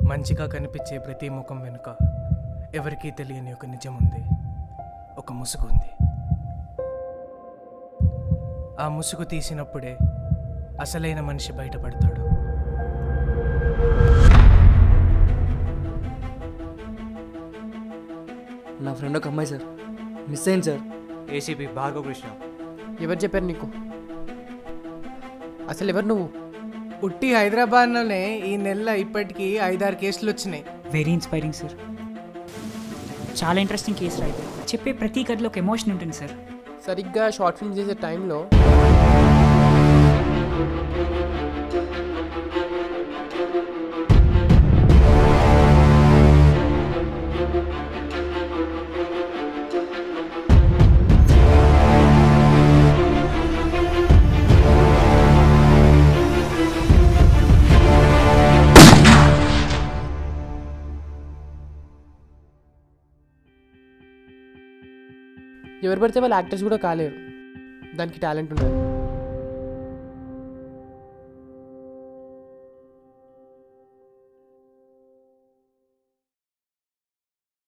మంచిగా కనిపించే ప్రతి ముఖం వెనుక ఎవరికీ తెలియని ఒక నిజం ఉంది ఒక ముసుగు ఉంది ఆ ముసుగు తీసినప్పుడే అసలైన మనిషి బయటపడతాడు నా ఫ్రెండ్ ఒక అమ్మాయి సార్ మిస్ అయింది సార్ ఏసీపీ భార్గవ కృష్ణ ఎవరు చెప్పారు నీకు అసలు ఎవరు నువ్వు ఉట్టి హైదరాబాద్లోనే ఈ నెల ఇప్పటికీ ఐదారు కేసులు వచ్చినాయి వెరీ ఇన్స్పైరింగ్ సార్ చాలా ఇంట్రెస్టింగ్ కేసు రైతే చెప్పే ప్రతి కథలో ఒక ఎమోషన్ ఉంటుంది సార్ సరిగ్గా షార్ట్ ఫిల్మ్ చేసే టైంలో ఎవరు పడితే వాళ్ళ యాక్టర్స్ కూడా కాలేరు దానికి టాలెంట్ ఉండాలి